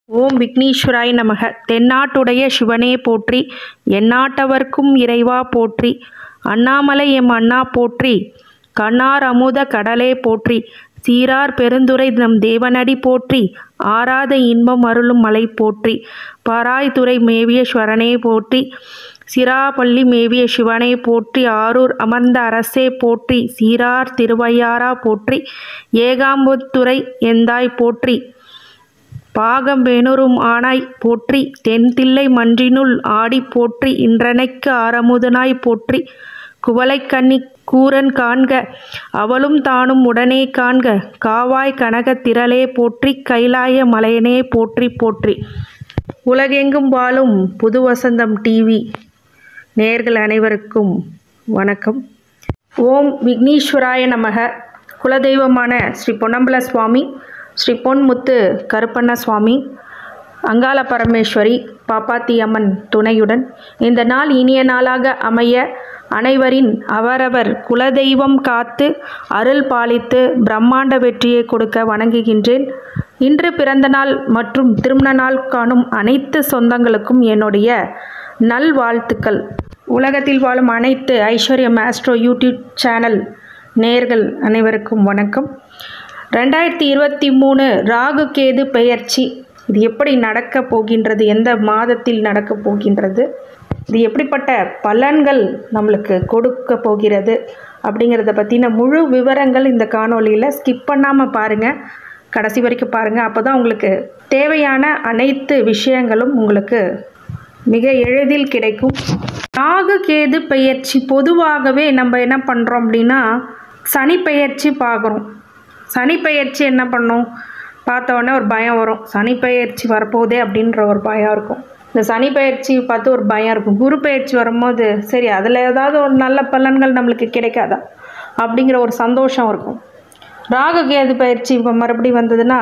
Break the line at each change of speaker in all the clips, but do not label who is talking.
ஓம் விக்னேஸ்வராய் நமக தென்னாட்டுடைய சிவனே போற்றி எந்நாட்டவர்க்கும் இறைவா போற்றி அண்ணாமலை எம் அண்ணா போற்றி கண்ணார் அமுத கடலே போற்றி சீரார் பெருந்துரை நம் தேவனடி போற்றி ஆராத இன்பம் அருளும் மலை போற்றி பாராய்துறை மேவிய ஸ்வரனே போற்றி சிராப்பள்ளி மேவிய சிவனே போற்றி ஆரூர் அமர்ந்த அரசே போற்றி சீரார் திருவையாரா போற்றி ஏகாம்பத்துறை எந்தாய் போற்றி பாகம் வேணுறும் ஆனாய் போற்றி தென்தில்லை மன்றினுள் ஆடி போற்றி இன்றனைக்கு ஆரமுதனாய் போற்றி குவளைக்கண்ணி கூரன் காண்க அவளும் தானும் உடனே காண்க காவாய் கனக திரளே போற்றி கைலாய மலையனே போற்றி போற்றி உலகெங்கும் வாழும் புது வசந்தம் டிவி நேர்கள் அனைவருக்கும் வணக்கம் ஓம் விக்னேஸ்வராய நமக குலதெய்வமான ஸ்ரீ பொன்னம்பல சுவாமி ஸ்ரீ பொன்முத்து கருப்பண்ண சுவாமி அங்காள பரமேஸ்வரி பாப்பாத்தி அம்மன் துணையுடன் இந்த நாள் இனிய நாளாக அமைய அனைவரின் அவரவர் குலதெய்வம் காத்து அருள் பாலித்து பிரம்மாண்ட வெற்றியை கொடுக்க வணங்குகின்றேன் இன்று பிறந்த நாள் மற்றும் திருமண நாள் காணும் அனைத்து சொந்தங்களுக்கும் என்னுடைய நல்வாழ்த்துக்கள் உலகத்தில் வாழும் அனைத்து ஐஸ்வர்யம் ஆஸ்ட்ரோ யூடியூப் சேனல் நேர்கள் அனைவருக்கும் வணக்கம் ரெண்டாயிரத்தி இருபத்தி மூணு ராகு கேது பெயர்ச்சி இது எப்படி நடக்கப் போகின்றது எந்த மாதத்தில் நடக்கப் போகின்றது இது எப்படிப்பட்ட பலன்கள் நம்மளுக்கு கொடுக்க போகிறது அப்படிங்கிறத பற்றின முழு விவரங்கள் இந்த காணொளியில் ஸ்கிப் பண்ணாமல் பாருங்கள் கடைசி வரைக்கும் பாருங்கள் அப்போ தான் உங்களுக்கு தேவையான அனைத்து விஷயங்களும் உங்களுக்கு மிக எளிதில் கிடைக்கும் ராகு கேது பெயர்ச்சி பொதுவாகவே நம்ம என்ன பண்ணுறோம் அப்படின்னா சனி பெயர்ச்சி பார்க்குறோம் சனி பெயர்ச்சி என்ன பண்ணும் பார்த்த உடனே ஒரு பயம் வரும் சனி பெயர்ச்சி வரப்போதே அப்படின்ற ஒரு பயம் இருக்கும் இந்த சனி பயிற்சி பார்த்து ஒரு பயம் இருக்கும் குரு பயிற்சி வரும்போது சரி அதில் ஏதாவது ஒரு நல்ல பலன்கள் நம்மளுக்கு கிடைக்காதா அப்படிங்கிற ஒரு சந்தோஷம் இருக்கும் ராகு கேது பயிற்சி இப்போ மறுபடியும் வந்ததுன்னா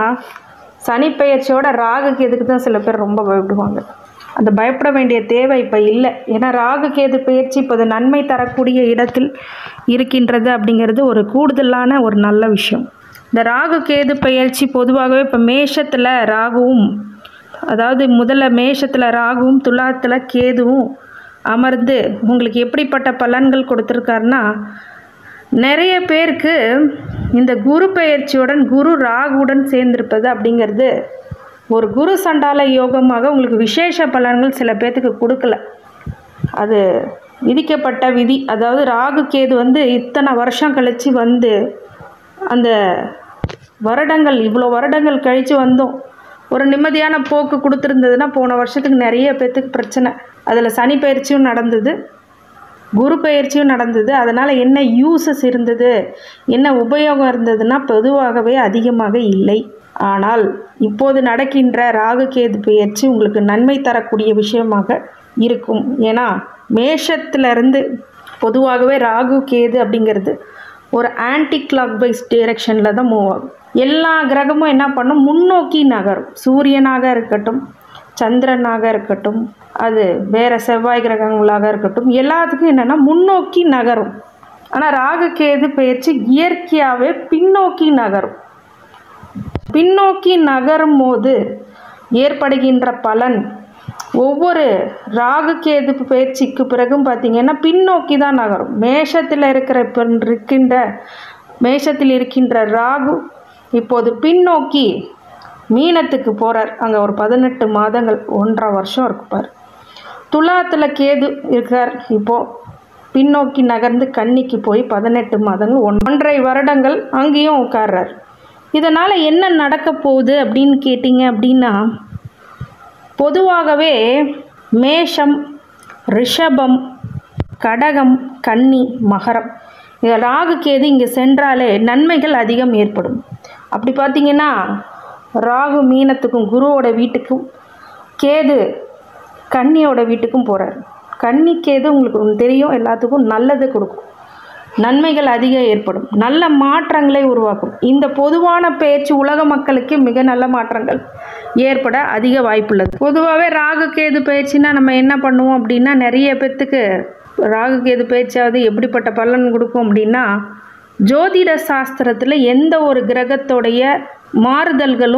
சனி பயிற்சியோட ராகு கேதுக்கு தான் சில பேர் ரொம்ப பயப்படுவாங்க அந்த பயப்பட வேண்டிய தேவை இப்போ இல்லை ஏன்னா ராகு கேது பயிற்சி இப்போது நன்மை தரக்கூடிய இடத்தில் இருக்கின்றது அப்படிங்கிறது ஒரு கூடுதலான ஒரு நல்ல விஷயம் இந்த ராகு கேது பயிற்சி பொதுவாகவே இப்போ மேஷத்தில் ராகுவும் அதாவது முதல்ல மேஷத்தில் ராகுவும் துலாத்தில் கேதுவும் அமர்ந்து உங்களுக்கு எப்படிப்பட்ட பலன்கள் கொடுத்துருக்காருன்னா நிறைய பேருக்கு இந்த குரு பெயர்ச்சியுடன் குரு ராகுவுடன் சேர்ந்திருப்பது அப்படிங்கிறது ஒரு குரு சண்டால யோகமாக உங்களுக்கு விசேஷ பலன்கள் சில பேர்த்துக்கு கொடுக்கல அது விதிக்கப்பட்ட விதி அதாவது ராகு கேது வந்து இத்தனை வருஷம் கழித்து வந்து அந்த வருடங்கள் இவ்வளோ வருடங்கள் கழித்து வந்தோம் ஒரு நிம்மதியான போக்கு கொடுத்துருந்ததுன்னா போன வருஷத்துக்கு நிறைய பேர்த்துக்கு பிரச்சனை அதில் சனி பயிற்சியும் நடந்தது குரு பயிற்சியும் நடந்தது அதனால் என்ன யூசஸ் இருந்தது என்ன உபயோகம் இருந்ததுன்னா பொதுவாகவே அதிகமாக இல்லை ஆனால் இப்போது நடக்கின்ற ராகு கேது பயிற்சி உங்களுக்கு நன்மை தரக்கூடிய விஷயமாக இருக்கும் ஏன்னா மேஷத்திலிருந்து பொதுவாகவே ராகு கேது அப்படிங்கிறது ஒரு ஆன்டி கிளாக் வைஸ் டைரக்ஷனில் தான் மூவ் ஆகும் எல்லா கிரகமும் என்ன பண்ணும் முன்னோக்கி நகரும் சூரியனாக இருக்கட்டும் சந்திரனாக இருக்கட்டும் அது வேறு செவ்வாய் கிரகங்களாக இருக்கட்டும் எல்லாத்துக்கும் என்னென்னா முன்னோக்கி நகரும் ஆனால் ராகு கேது பயிற்சி இயற்கையாகவே பின்னோக்கி நகரும் பின்னோக்கி நகரும் போது ஏற்படுகின்ற பலன் ஒவ்வொரு ராகு கேது பயிற்சிக்கு பிறகும் பார்த்திங்கன்னா பின்னோக்கி தான் நகரும் மேஷத்தில் இருக்கிற இப்போ இருக்கின்ற மேஷத்தில் இருக்கின்ற ராகு இப்போது பின்னோக்கி மீனத்துக்கு போகிறார் அங்கே ஒரு பதினெட்டு மாதங்கள் ஒன்றரை வருஷம் இருக்குப்பார் துலாத்தில் கேது இருக்கார் இப்போது பின்னோக்கி நகர்ந்து கன்னிக்கு போய் பதினெட்டு மாதங்கள் ஒன்றரை வருடங்கள் அங்கேயும் உட்கார்றார் இதனால் என்ன நடக்க போகுது அப்படின்னு கேட்டிங்க அப்படின்னா பொதுவாகவே மேஷம் ரிஷபம் கடகம் கன்னி மகரம் இதில் ராகு கேது இங்கே சென்றாலே நன்மைகள் அதிகம் ஏற்படும் அப்படி பார்த்தீங்கன்னா ராகு மீனத்துக்கும் குருவோட வீட்டுக்கும் கேது கன்னியோட வீட்டுக்கும் போகிறார் கன்னி கேது உங்களுக்கு தெரியும் எல்லாத்துக்கும் நல்லது கொடுக்கும் நன்மைகள் அதிகம் ஏற்படும் நல்ல மாற்றங்களை உருவாக்கும் இந்த பொதுவான பேச்சு உலக மக்களுக்கு மிக நல்ல மாற்றங்கள் ஏற்பட அதிக வாய்ப்புள்ளது பொதுவாகவே ராகு கேது பயிற்சினா நம்ம என்ன பண்ணுவோம் அப்படின்னா நிறைய பேர்த்துக்கு ராகு கேது பயிற்சியாவது எப்படிப்பட்ட பலன் கொடுக்கும் அப்படின்னா ஜோதிட சாஸ்திரத்தில் எந்த ஒரு கிரகத்தோடைய மாறுதல்களும்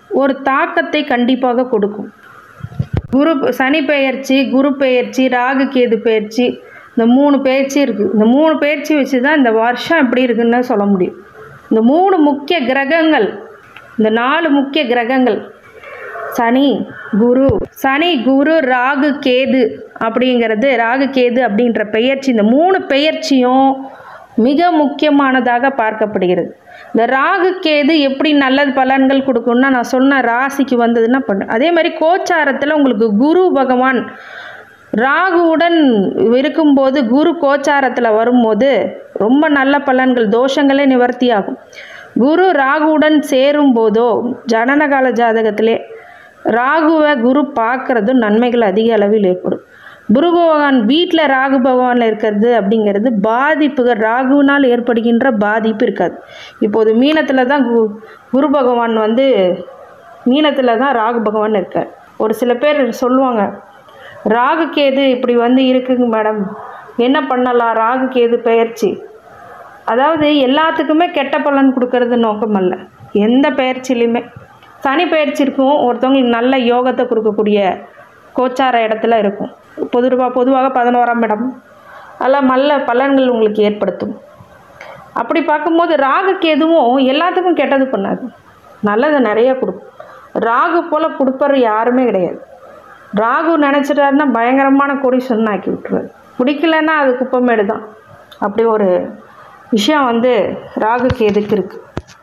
ஒரு தாக்கத்தை கண்டிப்பாக கொடுக்கும் குரு சனி பெயர்ச்சி குரு பெயர்ச்சி ராகு கேது பெயர்ச்சி இந்த மூணு பெயர்ச்சி இருக்குது இந்த மூணு பெயர்ச்சி வச்சு தான் இந்த வருஷம் எப்படி இருக்குன்னு சொல்ல முடியும் இந்த மூணு முக்கிய கிரகங்கள் இந்த நாலு முக்கிய கிரகங்கள் சனி குரு சனி குரு ராகு கேது அப்படிங்கிறது ராகு கேது அப்படின்ற பெயர்ச்சி இந்த மூணு பெயர்ச்சியும் மிக முக்கியமானதாக பார்க்கப்படுகிறது இந்த ராகு கேது எப்படி நல்ல பலன்கள் கொடுக்கும்னா நான் சொன்ன ராசிக்கு வந்ததுன்னா பண்ணு அதே மாதிரி கோச்சாரத்தில் உங்களுக்கு குரு பகவான் ராகுவுடன் இருக்கும்போது குரு கோச்சாரத்தில் வரும்போது ரொம்ப நல்ல பலன்கள் தோஷங்களே நிவர்த்தி ஆகும் குரு ராகுவுடன் சேரும் போதோ ஜனனகால ஜாதகத்திலே ராகுவை குரு பார்க்கறது நன்மைகள் அதிக அளவில் ஏற்படும் குரு பகவான் வீட்டில் ராகு பகவானில் இருக்கிறது அப்படிங்கிறது பாதிப்புகள் ராகுவினால் ஏற்படுகின்ற பாதிப்பு இருக்காது இப்போது மீனத்தில் தான் கு குரு பகவான் வந்து மீனத்தில் தான் ராகு பகவான் இருக்கார் ஒரு சில பேர் சொல்லுவாங்க ராகு கேது இப்படி வந்து இருக்குங்க மேடம் என்ன பண்ணலாம் ராகு கேது பெயர்ச்சி அதாவது எல்லாத்துக்குமே கெட்ட பலன் கொடுக்கறது நோக்கம் அல்ல எந்த பெயர்ச்சிலையுமே சனி பெயர்ச்சி இருக்கும் ஒருத்தவங்களுக்கு நல்ல யோகத்தை கொடுக்கக்கூடிய கோச்சார இடத்துல இருக்கும் பொதுவாக பொதுவாக பதினோராம் இடம் அதெல்லாம் நல்ல பலன்கள் உங்களுக்கு ஏற்படுத்தும் அப்படி பார்க்கும்போது ராகு கேதுவும் எல்லாத்துக்கும் கெட்டது பண்ணாது நல்லதை நிறைய கொடுக்கும் ராகு போல் கொடுப்பற யாருமே கிடையாது ராகு நினச்சிட்டாருன்னா பயங்கரமான கொடிசன் ஆக்கி விட்டுருவார் பிடிக்கலன்னா அது குப்பமேடு தான் அப்படி ஒரு விஷயம் வந்து ராகு கேதுக்கு இருக்குது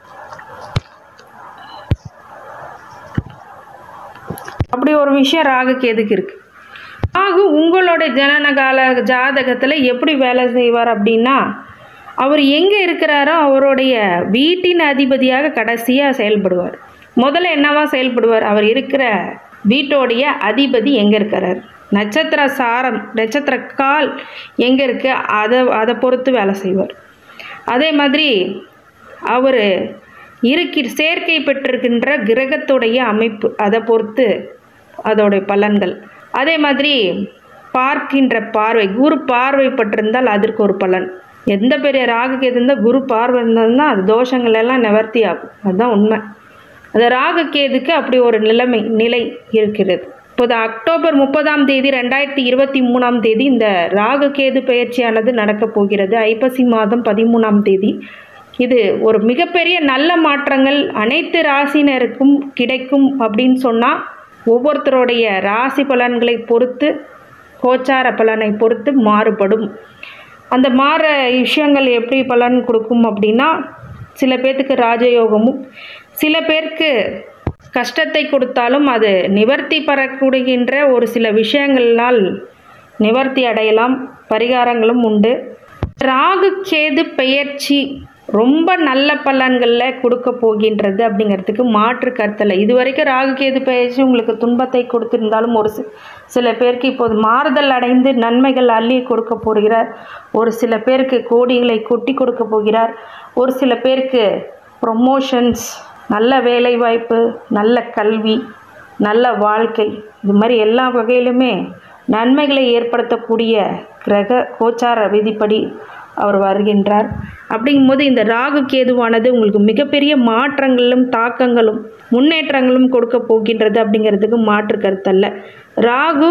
அப்படி ஒரு விஷயம் ராகு கேதுக்கு இருக்குது ராகு உங்களுடைய ஜனனகால ஜாதகத்தில் எப்படி வேலை செய்வார் அப்படின்னா அவர் எங்கே இருக்கிறாரோ அவருடைய வீட்டின் அதிபதியாக கடைசியாக செயல்படுவார் முதல்ல என்னவா செயல்படுவார் அவர் இருக்கிற வீட்டோடைய அதிபதி எங்கே இருக்கிறார் நட்சத்திர சாரம் நட்சத்திர கால் எங்கே இருக்கு அதை அதை பொறுத்து வேலை செய்வார் அதே மாதிரி அவர் இருக்கி சேர்க்கை பெற்றிருக்கின்ற கிரகத்துடைய அமைப்பு அதை பொறுத்து அதோடைய பலன்கள் அதே மாதிரி பார்க்கின்ற பார்வை குரு பார்வை பட்டிருந்தால் அதற்கு ஒரு பலன் எந்த பெரிய ராகுக்கு இருந்தால் குரு பார்வை இருந்ததுன்னா அது தோஷங்கள் எல்லாம் நிவர்த்தி ஆகும் அதுதான் உண்மை அந்த ராகு கேதுக்கு அப்படி ஒரு நிலைமை நிலை இருக்கிறது இப்போது அக்டோபர் முப்பதாம் தேதி ரெண்டாயிரத்தி இருபத்தி மூணாம் தேதி இந்த ராகு கேது பயிற்சியானது நடக்கப் போகிறது ஐப்பசி மாதம் பதிமூணாம் தேதி இது ஒரு மிகப்பெரிய நல்ல மாற்றங்கள் அனைத்து ராசினருக்கும் கிடைக்கும் அப்படின்னு சொன்னால் ஒவ்வொருத்தருடைய ராசி பலன்களை பொறுத்து கோச்சார பலனை பொறுத்து மாறுபடும் அந்த மாற விஷயங்கள் எப்படி பலன் கொடுக்கும் அப்படின்னா சில பேர்த்துக்கு ராஜயோகமும் சில பேருக்கு கஷ்டத்தை கொடுத்தாலும் அது நிவர்த்தி பெறக்கூடிகின்ற ஒரு சில விஷயங்களால் நிவர்த்தி அடையலாம் பரிகாரங்களும் உண்டு ராகு கேது பெயர்ச்சி ரொம்ப நல்ல பலன்களில் கொடுக்க போகின்றது அப்படிங்கிறதுக்கு மாற்று கருத்தில் இது வரைக்கும் ராகு கேது பயிற்சி உங்களுக்கு துன்பத்தை கொடுத்திருந்தாலும் ஒரு சி- சில பேருக்கு இப்போது மாறுதல் அடைந்து நன்மைகள் அள்ளி கொடுக்க போகிறார் ஒரு சில பேருக்கு கோடிகளை கொட்டி கொடுக்க போகிறார் ஒரு சில பேருக்கு ப்ரொமோஷன்ஸ் நல்ல வேலைவாய்ப்பு நல்ல கல்வி நல்ல வாழ்க்கை இது மாதிரி எல்லா வகையிலுமே நன்மைகளை ஏற்படுத்தக்கூடிய கிரக கோச்சார விதிப்படி அவர் வருகின்றார் அப்படிங்கும்போது இந்த ராகு கேதுவானது உங்களுக்கு மிகப்பெரிய மாற்றங்களும் தாக்கங்களும் முன்னேற்றங்களும் கொடுக்க போகின்றது அப்படிங்கிறதுக்கு மாற்று கருத்தல்ல ராகு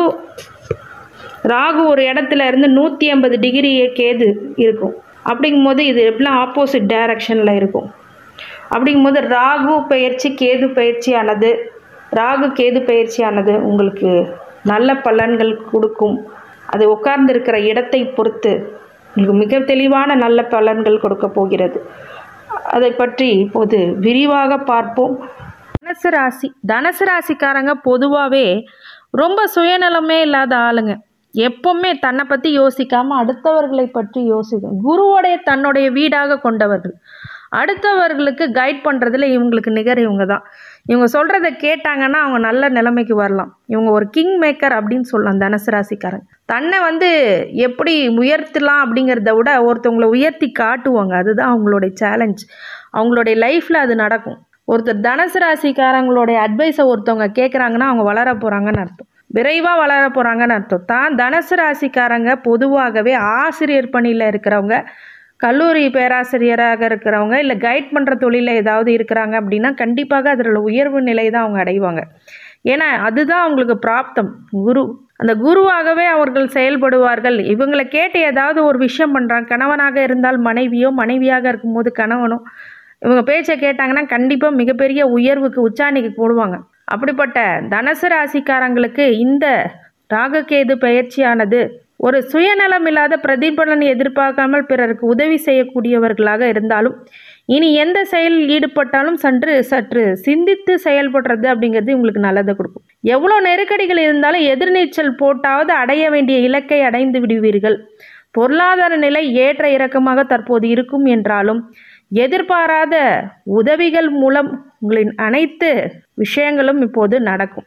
ராகு ஒரு இடத்துல இருந்து நூற்றி ஐம்பது டிகிரி கேது இருக்கும் அப்படிங்கும்போது இது எப்படிலாம் ஆப்போசிட் டைரக்ஷனில் இருக்கும் அப்படிங்கும்போது ராகு பயிற்சி கேது பயிற்சியானது ராகு கேது பயிற்சியானது உங்களுக்கு நல்ல பலன்கள் கொடுக்கும் அது உட்கார்ந்திருக்கிற இடத்தை பொறுத்து உங்களுக்கு மிக தெளிவான நல்ல பலன்கள் கொடுக்க போகிறது அதை பற்றி இப்போது விரிவாக பார்ப்போம் தனுசு ராசி தனுசு ராசிக்காரங்க பொதுவாகவே ரொம்ப சுயநலமே இல்லாத ஆளுங்க எப்பவுமே தன்னை பற்றி யோசிக்காமல் அடுத்தவர்களை பற்றி யோசிக்கும் குருவோடைய தன்னுடைய வீடாக கொண்டவர்கள் அடுத்தவர்களுக்கு கைட் பண்ணுறதுல இவங்களுக்கு நிகர் இவங்க தான் இவங்க சொல்கிறத கேட்டாங்கன்னா அவங்க நல்ல நிலைமைக்கு வரலாம் இவங்க ஒரு கிங் மேக்கர் அப்படின்னு சொல்லலாம் தனுசு ராசிக்காரங்க தன்னை வந்து எப்படி உயர்த்தலாம் அப்படிங்கிறத விட ஒருத்தவங்களை உயர்த்தி காட்டுவாங்க அதுதான் அவங்களுடைய சேலஞ்ச் அவங்களுடைய லைஃப்பில் அது நடக்கும் ஒருத்தர் தனுசு ராசிக்காரங்களுடைய அட்வைஸை ஒருத்தவங்க கேட்குறாங்கன்னா அவங்க வளர போகிறாங்கன்னு அர்த்தம் விரைவாக வளர போகிறாங்கன்னு அர்த்தம் தான் தனுசு ராசிக்காரங்க பொதுவாகவே ஆசிரியர் பணியில் இருக்கிறவங்க கல்லூரி பேராசிரியராக இருக்கிறவங்க இல்லை கைட் பண்ணுற தொழிலில் ஏதாவது இருக்கிறாங்க அப்படின்னா கண்டிப்பாக அதில் உயர்வு நிலை தான் அவங்க அடைவாங்க ஏன்னா அதுதான் அவங்களுக்கு பிராப்தம் குரு அந்த குருவாகவே அவர்கள் செயல்படுவார்கள் இவங்களை கேட்டு ஏதாவது ஒரு விஷயம் பண்ணுறாங்க கணவனாக இருந்தால் மனைவியோ மனைவியாக இருக்கும்போது கணவனோ இவங்க பேச்சை கேட்டாங்கன்னா கண்டிப்பாக மிகப்பெரிய உயர்வுக்கு உச்சாணிக்கு போடுவாங்க அப்படிப்பட்ட தனுசு ராசிக்காரங்களுக்கு இந்த ராககேது பயிற்சியானது ஒரு சுயநலம் இல்லாத பிரதிபலன் எதிர்பார்க்காமல் பிறருக்கு உதவி செய்யக்கூடியவர்களாக இருந்தாலும் இனி எந்த செயலில் ஈடுபட்டாலும் சற்று சற்று சிந்தித்து செயல்படுறது அப்படிங்கிறது உங்களுக்கு நல்லதை கொடுக்கும் எவ்வளோ நெருக்கடிகள் இருந்தாலும் எதிர்நீச்சல் போட்டாவது அடைய வேண்டிய இலக்கை அடைந்து விடுவீர்கள் பொருளாதார நிலை ஏற்ற இறக்கமாக தற்போது இருக்கும் என்றாலும் எதிர்பாராத உதவிகள் மூலம் உங்களின் அனைத்து விஷயங்களும் இப்போது நடக்கும்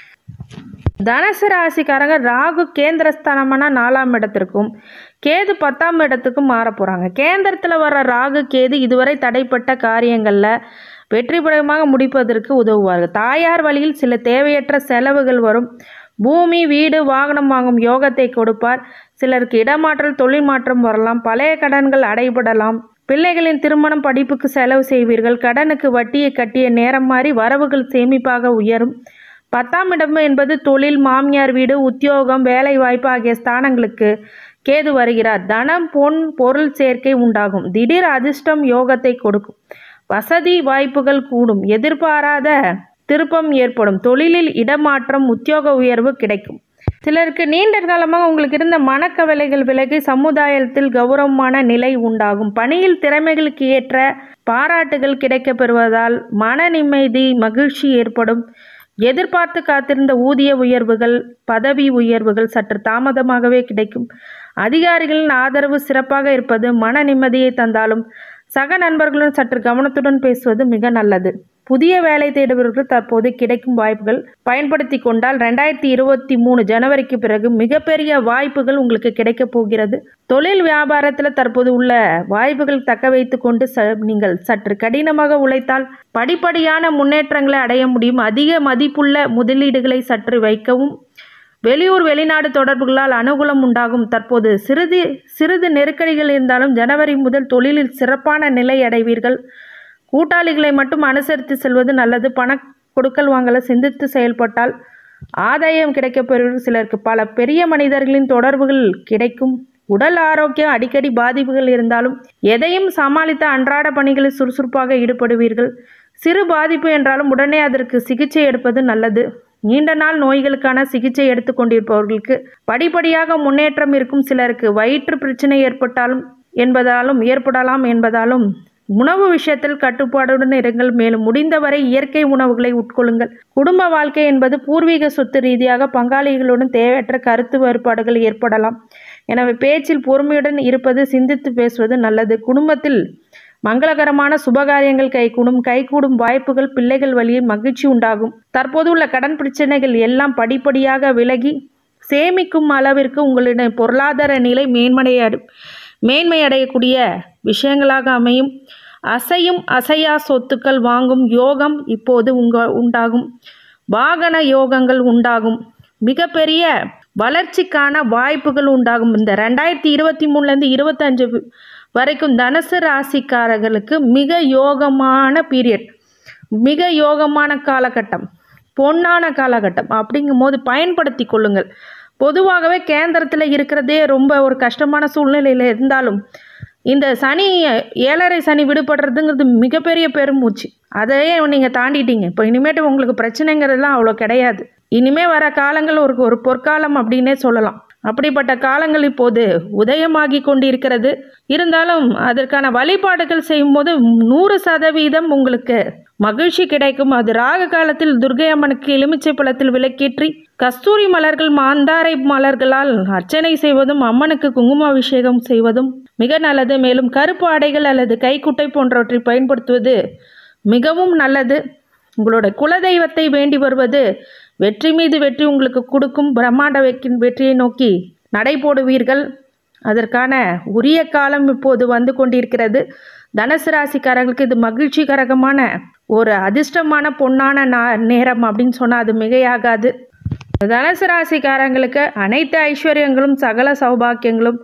தனுசு ராசிக்காரங்க ராகு கேந்திரஸ்தானமான நாலாம் இடத்திற்கும் கேது பத்தாம் இடத்துக்கும் மாற போகிறாங்க கேந்திரத்தில் வர ராகு கேது இதுவரை தடைப்பட்ட காரியங்களில் வெற்றிபடமாக முடிப்பதற்கு உதவுவார்கள் தாயார் வழியில் சில தேவையற்ற செலவுகள் வரும் பூமி வீடு வாகனம் வாங்கும் யோகத்தை கொடுப்பார் சிலருக்கு இடமாற்றல் தொழில் மாற்றம் வரலாம் பழைய கடன்கள் அடைபடலாம் பிள்ளைகளின் திருமணம் படிப்புக்கு செலவு செய்வீர்கள் கடனுக்கு வட்டியை கட்டிய நேரம் மாறி வரவுகள் சேமிப்பாக உயரும் பத்தாம் இடம் என்பது தொழில் மாமியார் வீடு உத்தியோகம் வேலை வாய்ப்பு ஆகிய ஸ்தானங்களுக்கு கேது வருகிறார் தனம் பொன் பொருள் சேர்க்கை உண்டாகும் திடீர் அதிர்ஷ்டம் யோகத்தை கொடுக்கும் வசதி வாய்ப்புகள் கூடும் எதிர்பாராத திருப்பம் ஏற்படும் தொழிலில் இடமாற்றம் உத்தியோக உயர்வு கிடைக்கும் சிலருக்கு நீண்ட காலமாக உங்களுக்கு இருந்த மனக்கவலைகள் விலகி சமுதாயத்தில் கௌரவமான நிலை உண்டாகும் பணியில் திறமைகளுக்கு ஏற்ற பாராட்டுகள் கிடைக்கப் பெறுவதால் மன நிம்மதி மகிழ்ச்சி ஏற்படும் எதிர்பார்த்து காத்திருந்த ஊதிய உயர்வுகள் பதவி உயர்வுகள் சற்று தாமதமாகவே கிடைக்கும் அதிகாரிகளின் ஆதரவு சிறப்பாக இருப்பது மன நிம்மதியை தந்தாலும் சக நண்பர்களுடன் சற்று கவனத்துடன் பேசுவது மிக நல்லது புதிய வேலை தேடுபவர்கள் தற்போது கிடைக்கும் வாய்ப்புகள் பயன்படுத்தி கொண்டால் ரெண்டாயிரத்தி இருபத்தி மூணு ஜனவரிக்கு பிறகு மிகப்பெரிய வாய்ப்புகள் உங்களுக்கு கிடைக்கப் போகிறது தொழில் வியாபாரத்தில் தற்போது உள்ள வாய்ப்புகள் தக்க வைத்து கொண்டு ச நீங்கள் சற்று கடினமாக உழைத்தால் படிப்படியான முன்னேற்றங்களை அடைய முடியும் அதிக மதிப்புள்ள முதலீடுகளை சற்று வைக்கவும் வெளியூர் வெளிநாடு தொடர்புகளால் அனுகூலம் உண்டாகும் தற்போது சிறிது சிறிது நெருக்கடிகள் இருந்தாலும் ஜனவரி முதல் தொழிலில் சிறப்பான நிலை அடைவீர்கள் கூட்டாளிகளை மட்டும் அனுசரித்து செல்வது நல்லது பண கொடுக்கல் வாங்கலை சிந்தித்து செயல்பட்டால் ஆதாயம் கிடைக்கப் பெறுவீர்கள் சிலருக்கு பல பெரிய மனிதர்களின் தொடர்புகள் கிடைக்கும் உடல் ஆரோக்கியம் அடிக்கடி பாதிப்புகள் இருந்தாலும் எதையும் சமாளித்த அன்றாட பணிகளில் சுறுசுறுப்பாக ஈடுபடுவீர்கள் சிறு பாதிப்பு என்றாலும் உடனே அதற்கு சிகிச்சை எடுப்பது நல்லது நீண்ட நாள் நோய்களுக்கான சிகிச்சை எடுத்துக்கொண்டிருப்பவர்களுக்கு படிப்படியாக முன்னேற்றம் இருக்கும் சிலருக்கு வயிற்று பிரச்சனை ஏற்பட்டாலும் என்பதாலும் ஏற்படலாம் என்பதாலும் உணவு விஷயத்தில் கட்டுப்பாடுடன் இருங்கள் மேலும் முடிந்தவரை இயற்கை உணவுகளை உட்கொள்ளுங்கள் குடும்ப வாழ்க்கை என்பது பூர்வீக சொத்து ரீதியாக பங்காளிகளுடன் தேவையற்ற கருத்து வேறுபாடுகள் ஏற்படலாம் எனவே பேச்சில் பொறுமையுடன் இருப்பது சிந்தித்து பேசுவது நல்லது குடும்பத்தில் மங்களகரமான சுபகாரியங்கள் கைகூடும் கைகூடும் வாய்ப்புகள் பிள்ளைகள் வழியில் மகிழ்ச்சி உண்டாகும் தற்போது உள்ள கடன் பிரச்சனைகள் எல்லாம் படிப்படியாக விலகி சேமிக்கும் அளவிற்கு உங்களிடம் பொருளாதார நிலை மேன்மைய மேன்மையடையக்கூடிய விஷயங்களாக அமையும் அசையும் அசையா சொத்துக்கள் வாங்கும் யோகம் இப்போது உங்க உண்டாகும் வாகன யோகங்கள் உண்டாகும் மிகப்பெரிய வளர்ச்சிக்கான வாய்ப்புகள் உண்டாகும் இந்த ரெண்டாயிரத்தி இருபத்தி மூணுலேருந்து இருபத்தஞ்சு வரைக்கும் தனுசு ராசிக்காரர்களுக்கு மிக யோகமான பீரியட் மிக யோகமான காலகட்டம் பொன்னான காலகட்டம் அப்படிங்கும்போது பயன்படுத்தி கொள்ளுங்கள் பொதுவாகவே கேந்திரத்தில் இருக்கிறதே ரொம்ப ஒரு கஷ்டமான சூழ்நிலையில் இருந்தாலும் இந்த சனி ஏழரை சனி விடுபடுறதுங்கிறது மிகப்பெரிய பெருமூச்சு அதையே நீங்கள் தாண்டிட்டீங்க இப்போ இனிமேட்டு உங்களுக்கு பிரச்சனைங்கிறதுலாம் அவ்வளோ கிடையாது இனிமே வர காலங்கள் ஒரு ஒரு பொற்காலம் அப்படின்னே சொல்லலாம் அப்படிப்பட்ட காலங்கள் இப்போது உதயமாகி கொண்டிருக்கிறது இருந்தாலும் அதற்கான வழிபாடுகள் செய்யும்போது நூறு சதவீதம் உங்களுக்கு மகிழ்ச்சி கிடைக்கும் அது ராக காலத்தில் துர்கை அம்மனுக்கு எலுமிச்சை பழத்தில் விளக்கேற்றி கஸ்தூரி மலர்கள் மாந்தாரை மலர்களால் அர்ச்சனை செய்வதும் அம்மனுக்கு குங்கும அபிஷேகம் செய்வதும் மிக நல்லது மேலும் கருப்பு ஆடைகள் அல்லது கைக்குட்டை போன்றவற்றை பயன்படுத்துவது மிகவும் நல்லது உங்களோட குலதெய்வத்தை வேண்டி வருவது வெற்றி மீது வெற்றி உங்களுக்கு கொடுக்கும் பிரம்மாண்ட வெற்றின் வெற்றியை நோக்கி நடை போடுவீர்கள் அதற்கான உரிய காலம் இப்போது வந்து கொண்டிருக்கிறது தனுசு ராசிக்காரர்களுக்கு இது மகிழ்ச்சிகரமான ஒரு அதிர்ஷ்டமான பொன்னான நா நேரம் அப்படின்னு சொன்னால் அது மிகையாகாது தனுசு ராசிக்காரங்களுக்கு அனைத்து ஐஸ்வர்யங்களும் சகல சௌபாக்கியங்களும்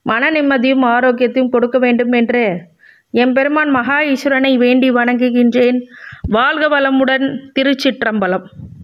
மன நிம்மதியும் ஆரோக்கியத்தையும் கொடுக்க வேண்டும் என்று எம்பெருமான் மகா ஈஸ்வரனை வேண்டி வணங்குகின்றேன் வாழ்க வளமுடன் திருச்சிற்றம்பலம்